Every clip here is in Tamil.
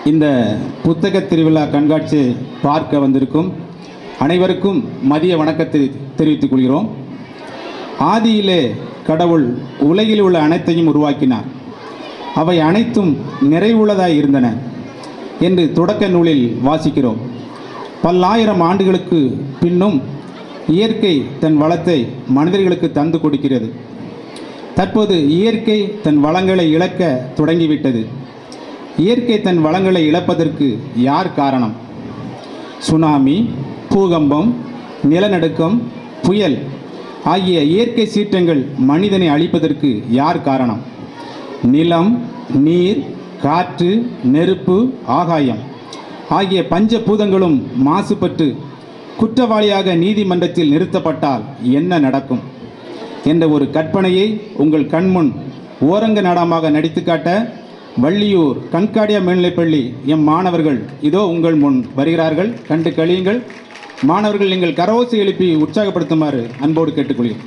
இந்த புத்தக திருவிழா கண்காட்சி பார்க்க வந்திருக்கும் அனைவருக்கும் மதிய வணக்கத்தை தெரிவித்துக் கொள்கிறோம் ஆதியிலே கடவுள் உலகில் உள்ள அனைத்தையும் உருவாக்கினார் அவை அனைத்தும் நிறைவுள்ளதாய் இருந்தன என்று தொடக்க நூலில் வாசிக்கிறோம் பல்லாயிரம் ஆண்டுகளுக்கு பின்னும் இயற்கை தன் வளத்தை மனிதர்களுக்கு தந்து கொடுக்கிறது தற்போது இயற்கை தன் வளங்களை இழக்க தொடங்கிவிட்டது இயற்கை தன் வளங்களை இழப்பதற்கு யார் காரணம் சுனாமி பூகம்பம் நிலநடுக்கம் புயல் ஆகிய இயற்கை சீற்றங்கள் மனிதனை அழிப்பதற்கு யார் காரணம் நிலம் நீர் காற்று நெருப்பு ஆகாயம் ஆகிய பஞ்ச பூதங்களும் மாசுபட்டு குற்றவாளியாக நீதிமன்றத்தில் நிறுத்தப்பட்டால் என்ன நடக்கும் என்ற ஒரு கற்பனையை உங்கள் கண்முன் ஓரங்க நாடகமாக நடித்து காட்ட வள்ளியூர் கண்காடியா மேல்நிலைப்பள்ளி எம் மாணவர்கள் இதோ உங்கள் முன் வருகிறார்கள் கண்டு கழியுங்கள் மாணவர்கள் நீங்கள் கரவோசை எழுப்பி உற்சாகப்படுத்துமாறு அன்போடு கேட்டுக்கொள்கிறேன்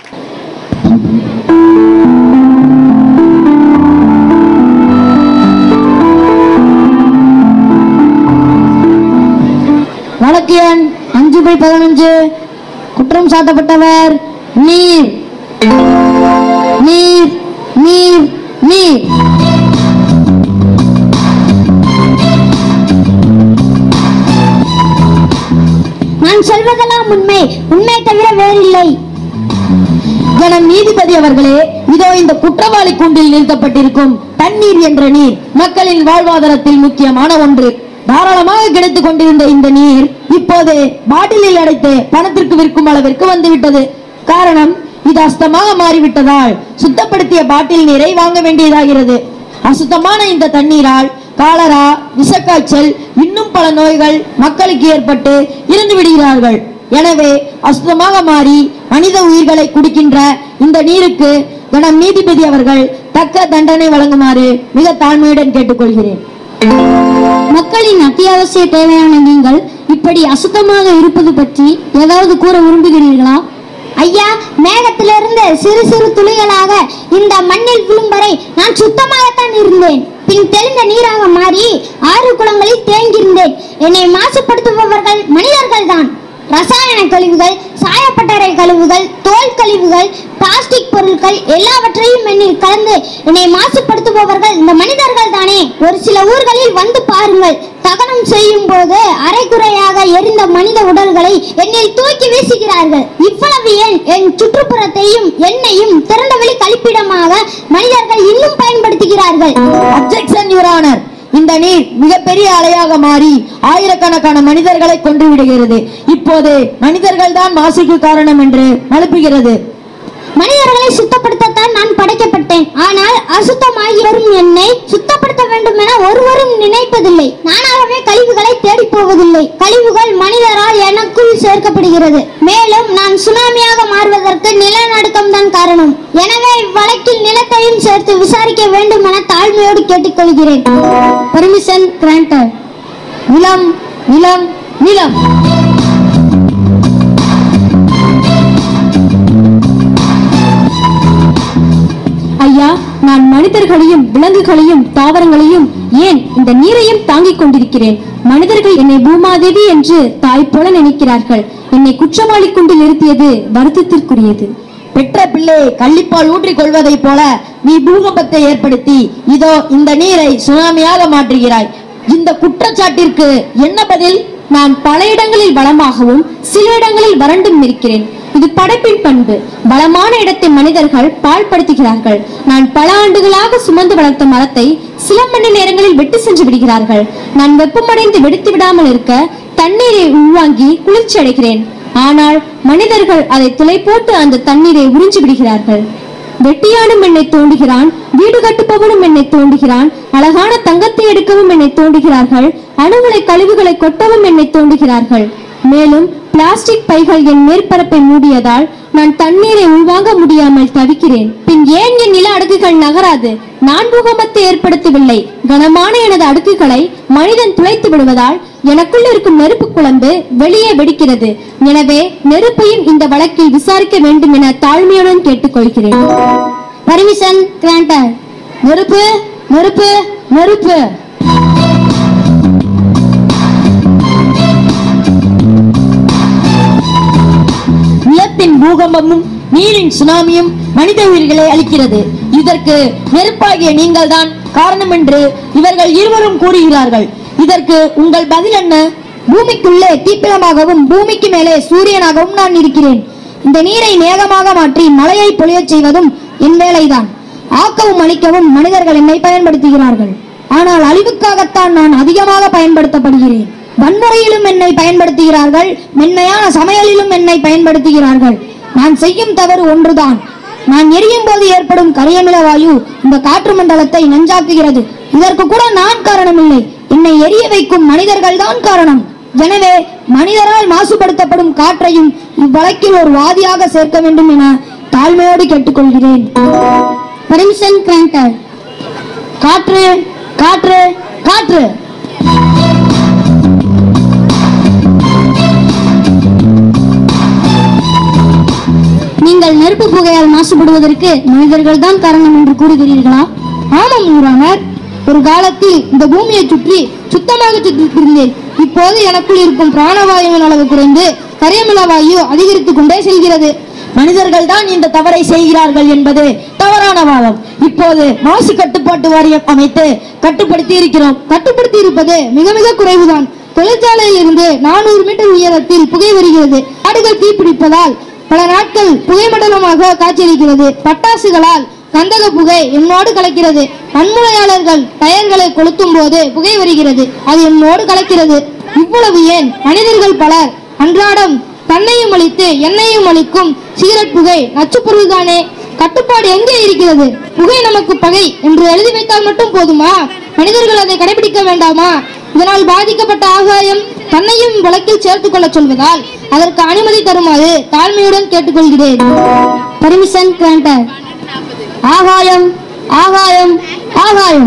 வழக்கு எண் அஞ்சு பை பதினஞ்சு குற்றம் சாட்டப்பட்டவர் நீர் நீர் நீர் நீர் நான் சொல்வதெல்லாம் உண்மை உண்மை தவிர வேறில்லை என நீதிபதி அவர்களே இதோ இந்த குற்றவாளி கூண்டில் நிறுத்தப்பட்டிருக்கும் தண்ணீர் என்ற நீர் மக்களின் வாழ்வாதாரத்தில் முக்கியமான ஒன்று தாராளமாக கிடைத்துக் கொண்டிருந்த இந்த நீர் இப்போது பாட்டிலில் அடைத்து பணத்திற்கு விற்கும் அளவிற்கு வந்துவிட்டது காரணம் இது அசுத்தமாக மாறிவிட்டதால் சுத்தப்படுத்திய பாட்டில் நீரை வாங்க வேண்டியதாகிறது அசுத்தமான இந்த தண்ணீரால் காலரா விஷக்காய்ச்சல் இன்னும் பல நோய்கள் மக்களுக்கு ஏற்பட்டு இறந்து விடுகிறார்கள் எனவே அசுத்தமாக மாறி மனித உயிர்களை குடிக்கின்ற இந்த நீருக்கு கணம் நீதிபதி அவர்கள் தக்க தண்டனை வழங்குமாறு மிக தாழ்மையுடன் கேட்டுக்கொள்கிறேன் மக்களின் அத்தியாவசிய தேவையான நீங்கள் இப்படி அசுத்தமாக இருப்பது பற்றி ஏதாவது கூற விரும்புகிறீர்களா ஐயா மேகத்திலிருந்து சிறு சிறு துளிகளாக இந்த மண்ணில் விழும் வரை நான் சுத்தமாகத்தான் இருந்தேன் பின் தெளிந்த நீராக மாறி ஆறு குளங்களில் தேங்கியிருந்தேன் என்னை மாசுபடுத்துபவர்கள் மனிதர்கள் தான் ரசாயன கழிவுகள் சாயப்பட்டறை கழிவுகள் தோல் கழிவுகள் பிளாஸ்டிக் பொருட்கள் எல்லாவற்றையும் என்னில் கலந்து என்னை மாசுபடுத்துபவர்கள் இந்த மனிதர்கள் தானே ஒரு சில ஊர்களில் வந்து பாருங்கள் தகனம் செய்யும் போது அரைக்குறையாக எரிந்த மனித உடல்களை என்னில் தூக்கி வீசுகிறார்கள் இவ்வளவு ஏன் என் சுற்றுப்புறத்தையும் என்னையும் திறந்தவெளி கழிப்பிடமாக மனிதர்கள் இன்னும் பயன்படுத்துகிறார்கள் அப்ஜெக்ஷன் யுவர் ஆனர் இந்த நீர் மிகப்பெரிய அலையாக மாறி ஆயிரக்கணக்கான மனிதர்களை கொன்று விடுகிறது இப்போது மனிதர்கள் தான் மாசுக்கு காரணம் என்று மழுப்புகிறது மனிதர்களை சுத்தப்படுத்தத்தான் நான் படைக்கப்பட்டேன் ஆனால் அசுத்தமாகி வரும் என்னை சுத்தப்படுத்த வேண்டும் என ஒருவரும் நினைப்பதில்லை நானாகவே கழிவுகளை தேடி போவதில்லை கழிவுகள் மனிதரால் எனக்குள் சேர்க்கப்படுகிறது மேலும் நான் சுனாமியாக மாறுவதற்கு நிலநடுக்கம் தான் காரணம் எனவே இவ்வழக்கில் நிலத்தையும் சேர்த்து விசாரிக்க வேண்டும் என தாழ்மையோடு கேட்டுக்கொள்கிறேன் பர்மிஷன் கிராண்டட் நிலம் நிலம் நிலம் ஐயா நான் மனிதர்களையும் விலங்குகளையும் தாவரங்களையும் ஏன் இந்த நீரையும் தாங்கிக் கொண்டிருக்கிறேன் மனிதர்கள் என்னை பூமாதேவி என்று தாய் போல நினைக்கிறார்கள் என்னை குற்றவாளி கொண்டு நிறுத்தியது வருத்தத்திற்குரியது பெற்ற பிள்ளையை கள்ளிப்பால் ஊற்றிக் கொள்வதைப் போல நீ பூகம்பத்தை ஏற்படுத்தி இதோ இந்த நீரை சுனாமியாக மாற்றுகிறாய் இந்த குற்றச்சாட்டிற்கு என்ன பதில் நான் பல இடங்களில் வளமாகவும் சில இடங்களில் வறண்டும் இருக்கிறேன் இது படைப்பின் பண்பு வளமான இடத்தை மனிதர்கள் பாழ்படுத்துகிறார்கள் நான் பல ஆண்டுகளாக சுமந்து வளர்த்த மரத்தை சில மணி நேரங்களில் வெட்டி சென்று விடுகிறார்கள் நான் வெப்பமடைந்து வெடித்து விடாமல் இருக்க தண்ணீரை உள்வாங்கி குளிர்ச்சி அடைகிறேன் ஆனால் மனிதர்கள் அதை துளை போட்டு அந்த தண்ணீரை உறிஞ்சி விடுகிறார்கள் வெட்டியானும் என்னை தோண்டுகிறான் வீடு கட்டுபவனும் என்னை தோண்டுகிறான் அழகான தங்கத்தை எடுக்கவும் என்னை தோண்டுகிறார்கள் அணுகுலை கழிவுகளை கொட்டவும் என்னை தோண்டுகிறார்கள் மேலும் பிளாஸ்டிக் பைகள் என் மேற்பரப்பை மூடியதால் நான் தண்ணீரை உள்வாங்க முடியாமல் தவிக்கிறேன் பின் ஏன் என் நில அடுக்குகள் நகராது நான் பூகம்பத்தை ஏற்படுத்தவில்லை கனமான எனது அடுக்குகளை மனிதன் துளைத்து விடுவதால் எனக்குள் இருக்கும் நெருப்பு குழம்பு வெளியே வெடிக்கிறது எனவே நெருப்பையும் இந்த வழக்கில் விசாரிக்க வேண்டும் என தாழ்மையுடன் கேட்டுக்கொள்கிறேன் பர்மிஷன் கிராண்டட் நெருப்பு நெருப்பு நெருப்பு மண்ணின் பூகம்பமும் நீரின் சுனாமியும் மனித உயிர்களை அளிக்கிறது இதற்கு நெருப்பாகிய நீங்கள்தான் காரணம் என்று இவர்கள் இருவரும் கூறுகிறார்கள் இதற்கு உங்கள் பதில் என்ன பூமிக்குள்ளே தீப்பிழமாகவும் பூமிக்கு மேலே சூரியனாகவும் நான் இருக்கிறேன் இந்த நீரை மேகமாக மாற்றி மழையை பொழியச் செய்வதும் என் வேலைதான் ஆக்கவும் அழிக்கவும் மனிதர்கள் என்னை பயன்படுத்துகிறார்கள் ஆனால் அழிவுக்காகத்தான் நான் அதிகமாக பயன்படுத்தப்படுகிறேன் வன்முறையிலும் என்னை பயன்படுத்துகிறார்கள் மென்மையான சமையலிலும் என்னை பயன்படுத்துகிறார்கள் நான் செய்யும் தவறு ஒன்றுதான் நான் எரியும் போது ஏற்படும் கரியமில வாயு இந்த காற்று மண்டலத்தை நஞ்சாக்குகிறது இதற்கு கூட நான் காரணமில்லை என்னை எரிய வைக்கும் மனிதர்கள் தான் காரணம் எனவே மனிதரால் மாசுபடுத்தப்படும் காற்றையும் இவ்வழக்கில் ஒரு வாதியாக சேர்க்க வேண்டும் என தாழ்மையோடு கேட்டுக்கொள்கிறேன் பர்மிஷன் கிராண்டட் காற்று காற்று காற்று நீங்கள் நெருப்பு புகையால் மாசுபடுவதற்கு மனிதர்கள் தான் காரணம் என்று கூறுகிறீர்களா ஆமாம் யூரானர் ஒரு காலத்தில் இந்த பூமியை சுற்றி சுத்தமாக சுற்றித் திரிந்தேன் இப்போது எனக்குள் இருக்கும் பிராணவாயுவின் அளவு குறைந்து கரியமில வாயு அதிகரித்துக் கொண்டே செல்கிறது மனிதர்கள் தான் இந்த தவறை செய்கிறார்கள் என்பது தவறான வாதம் இப்போது மாசு கட்டுப்பாட்டு வாரியம் அமைத்து கட்டுப்படுத்தி இருக்கிறோம் கட்டுப்படுத்தி இருப்பது மிக மிக குறைவுதான் தொழிற்சாலையில் இருந்து நானூறு மீட்டர் உயரத்தில் புகை வருகிறது காடுகள் தீப்பிடிப்பதால் பல நாட்கள் புகைமண்டலமாக காட்சியளிக்கிறது பட்டாசுகளால் கந்தக புகை என்னோடு கலக்கிறது வன்முறையாளர்கள் டயர்களை கொளுத்தும் போது புகை வருகிறது அது என்னோடு கலக்கிறது இவ்வளவு ஏன் மனிதர்கள் பலர் அன்றாடம் தன்னையும் அளித்து எண்ணெயும் அளிக்கும் சிகரெட் புகை நச்சுப்பொருள் தானே கட்டுப்பாடு எங்கே இருக்கிறது புகை நமக்கு பகை என்று எழுதி வைத்தால் மட்டும் போதுமா மனிதர்கள் அதை கடைபிடிக்க வேண்டாமா இதனால் பாதிக்கப்பட்ட ஆகாயம் தன்னையும் வழக்கில் சேர்த்துக் கொள்ள சொல்வதால் அதற்கு அனுமதி தருமாறு தாழ்மையுடன் கேட்டுக்கொள்கிறேன் பர்மிஷன் கிராண்டட் ஆகாயம் ஆகாயம் ஆகாயம்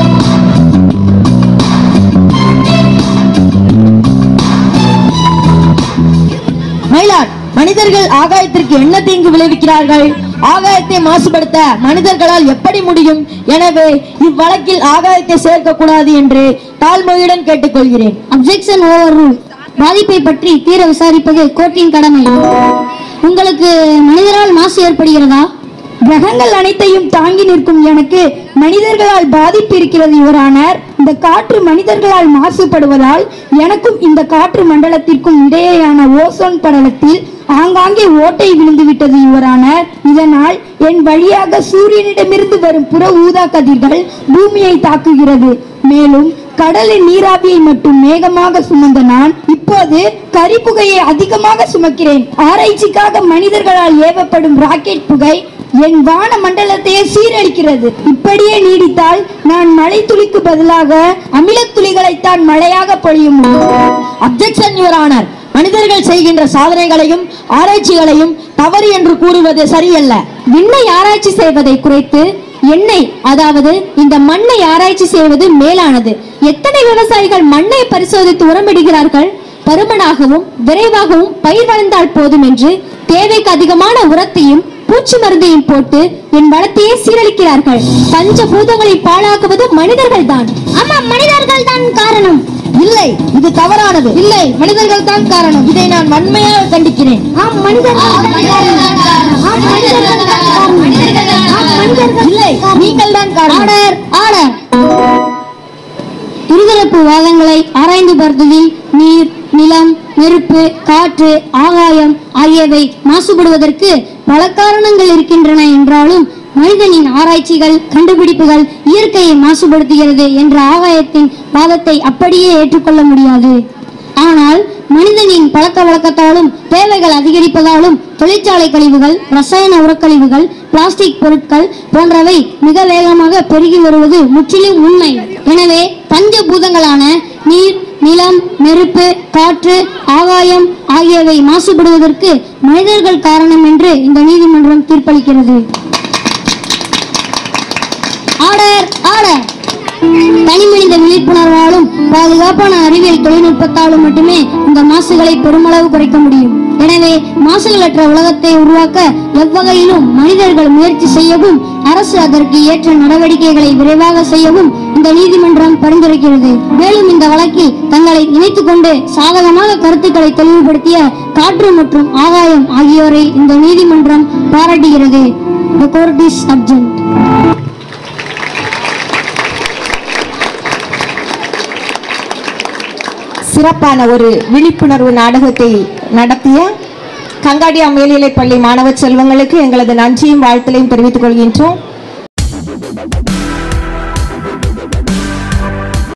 மயிலாட் மனிதர்கள் ஆகாயத்திற்கு என்ன தீங்கு விளைவிக்கிறார்கள் ஆகாயத்தை மாசுபடுத்த மனிதர்களால் எப்படி முடியும் எனவே இவ்வழக்கில் ஆகாயத்தை சேர்க்கக்கூடாது என்று தாழ்மையுடன் கேட்டுக்கொள்கிறேன் அப்ஜெக்ஷன் ஓவர் ரூல் பாதிப்பை பற்றி தீர விசாரிப்பது கோர்ட்டின் கடமை உங்களுக்கு மனிதரால் மாசு ஏற்படுகிறதா கிரகங்கள் அனைத்தையும் தாங்கி நிற்கும் எனக்கு மனிதர்களால் பாதிப்பு இருக்கிறது யுவரானர் இந்த காற்று மனிதர்களால் மாசுபடுவதால் எனக்கும் இந்த காற்று மண்டலத்திற்கும் இடையேயான ஓசோன் படலத்தில் ஆங்காங்கே ஓட்டை விழுந்து விட்டது யுவரானர் இதனால் என் வழியாக சூரியனிடமிருந்து வரும் புற ஊதா கதிர்கள் பூமியை தாக்குகிறது மேலும் கடலின் நீராவியை மட்டும் மேகமாக சுமந்த நான் இப்போது கரிப்புகையை அதிகமாக சுமக்கிறேன் ஆராய்ச்சிக்காக மனிதர்களால் ஏவப்படும் ராக்கெட் புகை என் வான மண்டலத்தையே சீரழிக்கிறது இப்படியே நீடித்தால் நான் மழை துளிக்கு பதிலாக அமிலத் துளிகளைத்தான் மழையாக பொழியும் அப்ஜெக்ஷன் யுவர் ஆனர் மனிதர்கள் செய்கின்ற சாதனைகளையும் ஆராய்ச்சிகளையும் தவறு என்று கூறுவது சரியல்ல விண்ணை ஆராய்ச்சி செய்வதை குறைத்து எண்ணெய் அதாவது இந்த மண்ணை ஆராய்ச்சி செய்வது மேலானது எத்தனை விவசாயிகள் மண்ணை பரிசோதித்து உரமிடுகிறார்கள் பருமனாகவும் விரைவாகவும் பயிர் வளர்ந்தால் போதும் என்று தேவைக்கு அதிகமான உரத்தையும் பூச்சி மருந்தையும் போட்டு என் வளத்தையே சீரழிக்கிறார்கள் பஞ்ச பூதங்களை பாழாக்குவது மனிதர்கள் தான் ஆமா மனிதர்கள் தான் காரணம் இல்லை இது தவறானது இல்லை மனிதர்கள் தான் காரணம் இதை நான் வன்மையாக கண்டிக்கிறேன் ஆம் மனிதர்கள் தான் காரணம் ஆம் மனிதர்கள் தான் காரணம் ஆம் மனிதர்கள் இல்லை நீங்கள் தான் காரணம் ஆர்டர் ஆர்டர் இருதரப்பு வாதங்களை ஆராய்ந்து பார்த்ததில் நீர் நிலம் நெருப்பு காற்று ஆகாயம் ஆகியவை மாசுபடுவதற்கு பல காரணங்கள் இருக்கின்றன என்றாலும் மனிதனின் ஆராய்ச்சிகள் கண்டுபிடிப்புகள் இயற்கையை மாசுபடுத்துகிறது என்ற ஆகாயத்தின் வாதத்தை அப்படியே ஏற்றுக்கொள்ள முடியாது ஆனால் மனிதனின் பழக்க வழக்கத்தாலும் தேவைகள் அதிகரிப்பதாலும் தொழிற்சாலை கழிவுகள் ரசாயன உரக்கழிவுகள் பிளாஸ்டிக் பொருட்கள் போன்றவை மிக வேகமாக பெருகி வருவது முற்றிலும் உண்மை எனவே பஞ்சபூதங்களான நீர் நிலம் நெருப்பு காற்று ஆகாயம் ஆகியவை மாசுபடுவதற்கு மனிதர்கள் காரணம் என்று இந்த நீதிமன்றம் தீர்ப்பளிக்கிறது ஆர்டர் ஆர்டர் தனிமனித விழிப்புணர்வாலும் பாதுகாப்பான அறிவியல் தொழில்நுட்பத்தாலும் மட்டுமே இந்த மாசுகளை பெருமளவு குறைக்க முடியும் எனவே மாசுகளற்ற உலகத்தை உருவாக்க எவ்வகையிலும் மனிதர்கள் முயற்சி செய்யவும் அரசு அதற்கு ஏற்ற நடவடிக்கைகளை விரைவாக செய்யவும் இந்த நீதிமன்றம் பரிந்துரைக்கிறது மேலும் இந்த வழக்கில் தங்களை இணைத்துக் கொண்டு சாதகமாக கருத்துக்களை தெளிவுபடுத்திய காற்று மற்றும் ஆகாயம் ஆகியோரை இந்த நீதிமன்றம் பாராட்டுகிறது The court is adjourned. சிறப்பான ஒரு விழிப்புணர்வு நாடகத்தை நடத்திய கங்காடியா மேல்நிலைப் பள்ளி மாணவ செல்வங்களுக்கு எங்களது நன்றியும் வாழ்த்தலையும் தெரிவித்துக் கொள்கின்றோம்